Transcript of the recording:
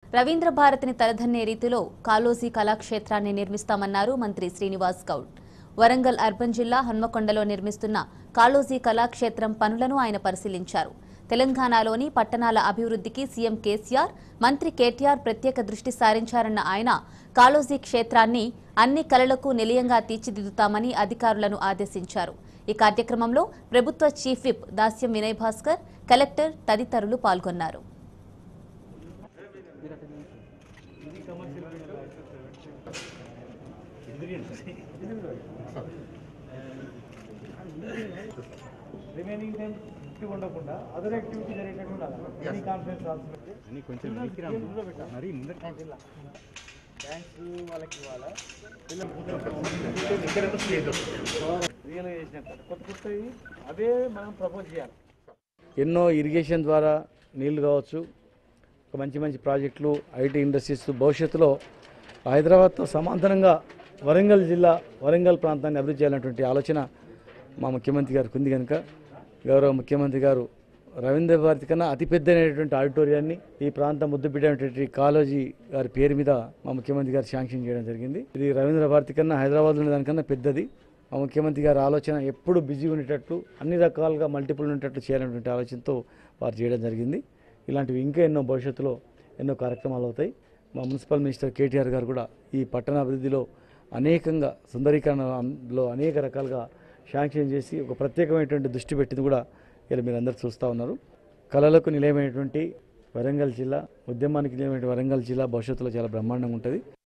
రవీంద్ర భారతిని తలదన్నే రీతిలో కాలోజీ కళాక్షేత్రాన్ని నిర్మిస్తామన్నారు మంత్రి శ్రీనివాస్ గౌడ్ వరంగల్ అర్బన్ జిల్లా హన్మకొండలో నిర్మిస్తున్న కాళోజీ కళాక్షేత్రం పనులను ఆయన పరిశీలించారు తెలంగాణలోని పట్టణాల అభివృద్ధికి సీఎం కేసీఆర్ మంత్రి కేటీఆర్ ప్రత్యేక దృష్టి సారించారన్న ఆయన కాళోజీ క్షేత్రాన్ని అన్ని కళలకు నిలయంగా తీర్చిదిద్దుతామని అధికారులను ఆదేశించారు ఈ కార్యక్రమంలో ప్రభుత్వ chief whip Dasyam Vinay Bhaskar collector తదితరులు పాల్గొన్నారు రిమైనింగ్ టైం యాక్టివ్ ఉండకుండా అదర్ యాక్టివిటీ జరిగేటట్టు ఉండాలి ఎనీ కాన్ఫరెన్స్ హాల్స్ పెట్టి అని కొంచెం వెనక్కి రా అమ్మా. మరీ ముందర బ్యాంక్స్ వాళ్ళకి ఇవ్వాలా రియల్గా చేసినట్టు కొత్త కొత్తవి అవే మనం ప్రపోజ్ చేయాలి ఎన్నో ఇరిగేషన్ ద్వారా నీళ్లు కావచ్చు ఒక మంచి మంచి ప్రాజెక్టులు ఐటీ ఇండస్ట్రీస్ భవిష్యత్తులో హైదరాబాద్తో సమాంతరంగా వరంగల్ జిల్లా వరంగల్ ప్రాంతాన్ని అభివృద్ధి చేయాలన్నటువంటి ఆలోచన మా ముఖ్యమంత్రి గారికి ఉంది కనుక గౌరవ ముఖ్యమంత్రి గారు రవీంద్ర భారతి కన్నా అతిపెద్దైనటువంటి ఆడిటోరియాన్ని ఈ ప్రాంతం ముద్దుబిడ్డైనటువంటి కాలేజీ గారి పేరు మీద మా ముఖ్యమంత్రి గారు శాంక్షన్ చేయడం జరిగింది ఇది రవీంద్ర భారతి కన్నా హైదరాబాద్లో ఉన్న దానికన్నా పెద్దది మా ముఖ్యమంత్రి గారి ఆలోచన ఎప్పుడు బిజీ ఉండేటట్టు అన్ని రకాలుగా మల్టిపుల్ ఉండేటట్టు చేయాలనేటువంటి ఆలోచనతో వారు చేయడం జరిగింది ఇలాంటివి ఇంకా ఎన్నో భవిష్యత్తులో ఎన్నో కార్యక్రమాలు అవుతాయి మా మున్సిపల్ మినిస్టర్ కేటీఆర్ గారు కూడా ఈ పట్టణ అభివృద్ధిలో అనేకంగా సుందరీకరణలో అనేక రకాలుగా శాంక్షన్ చేసి ఒక ప్రత్యేకమైనటువంటి దృష్టి పెట్టింది కూడా ఇలా మీరు అందరూ చూస్తూ ఉన్నారు కళలకు నిలయమైనటువంటి వరంగల్ జిల్లా ఉద్యమానికి నిలయమైన వరంగల్ జిల్లా భవిష్యత్తులో చాలా బ్రహ్మాండంగా ఉంటుంది